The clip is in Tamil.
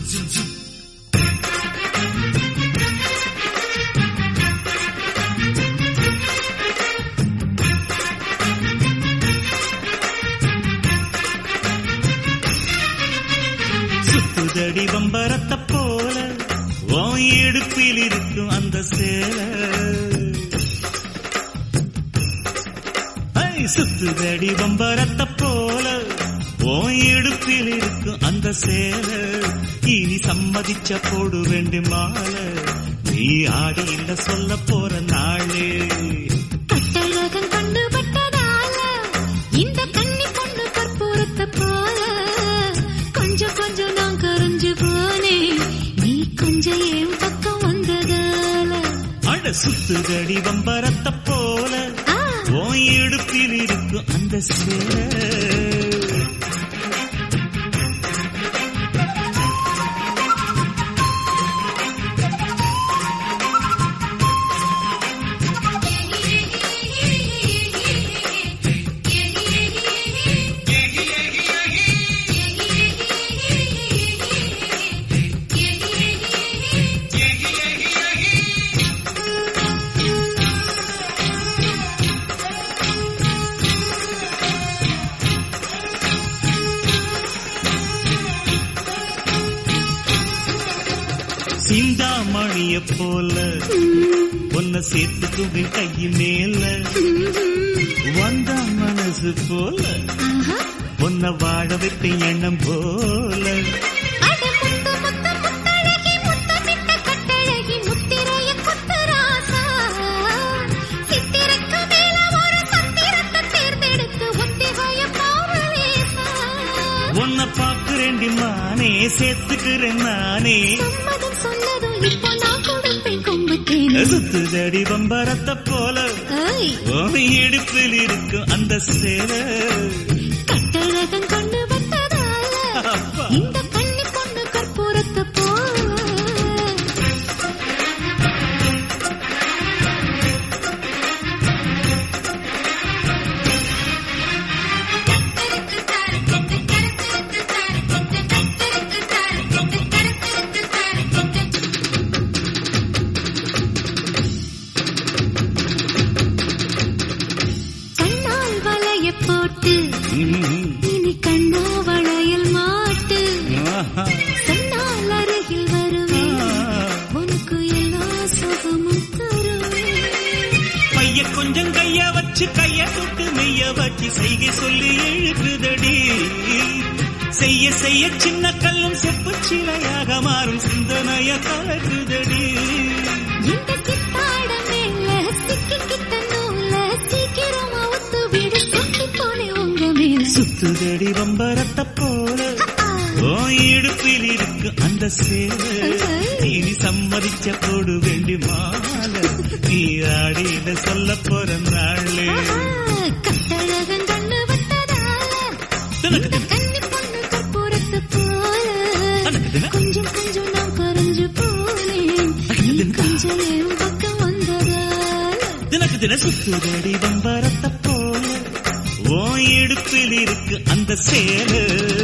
சுத்துதடி பம்பரத்தை போல உன் இடுப்பில் இருக்கும் அந்த சேலை ஐ, சுத்துதடி பம்பரத்தை போல உன் இடுப்பில் இருக்கும் அந்த சேலை இனி சம்மதிச்ச போடு வேண்டி மாலை நீ ஆடி இல்ல சொல்ல போற நாளே கட்டழகம் கொண்டு பட்டதால இந்த கன்னி பொண்ணு கற்பூரத்தை போல கொஞ்சம் கொஞ்சம் நான் கரைஞ்சு போனேன் நீ கொஞ்சம் என் பக்கம் வந்ததால அட சுத்துதடி பம்பரத்தை போல ஆ, உன் இடுப்பில் இருக்கும் அந்த சேலை சிந்தாமணிய போல உன்னை சேர்த்துக்குவேன் கை மேல வந்த மனசு போல ஆஹா. உன்னை வாழ வைப்பேன் எண்ணம் போல அட முத்து முத்து முத்தழகி முத்தமிட்ட கட்டழகி முத்திரைய கொத்து ராசா சித்திரக்கு மேல ஒரு சத்திரத்தை தேர்ந்தெடுத்து ஒத்திகைய பாவலேசா உன்னை பாக்குறேண்டி மானே சேர்த்துக்கிறேன் நானே சம்மதம் சொன்னதும் இப்போ நான் கொடுப்பேன் கொம்புத்தேன் சுத்துதடி பம்பரத்தை போல ஐய் உன் இடுப்பில் இருக்கும் அந்த சேலை கட்டழகம் கொண்டு வந்ததால அப்பா. இந்த கன்னி பொண்ணு கற்பூரத்தை போல கண்ணால் வளைய போட்டு ம்ம். இனி கண்ணா வளையல் மாட்டு ஆஹா. கண்ணால் அருகில் வருவேன் ஆ. உனக்கு எல்லா சுகமும் தருவேன் பைய கொஞ்சம் கைய வச்சு கைய தொட்டு மெய்ய வச்சு செய்கை சொல்லி எழுப்புதடி செய்ய செய்ய சின்ன கல்லும் செப்பு சிலையாக மாறும் சிந்தனைய கலக்குதடி இந்த சித்தாட மேல சிக்கிக்கிட்ட நூல சீக்கிரமா ஒத்து விடு சுத்தி போனே உங்க மேல சுத்துதடி வம்பரத்தை போல ஆ. ஓ இடுப்பில் இருக்கு அந்த சேவை இனி சம்மதிச்ச போடு வேண்டி மாலை நீ ஆடியில சொல்ல போற நாளு ஆஹா, கட்டழகன் கண்ணு வட்டதால தனக்கு இந்த கன்னி பொண்ணு கற்பூரத்து போல தனக்கு கொஞ்சம் கொஞ்சம் நான் கரைஞ்சு போனேன் நீ கொஞ்சம் என் பக்கம் வந்ததால தினக்கு தின சுத்துதடி வம்பரத்தை போல ஓ இடுப்பில் இருக்கு அந்த சேலை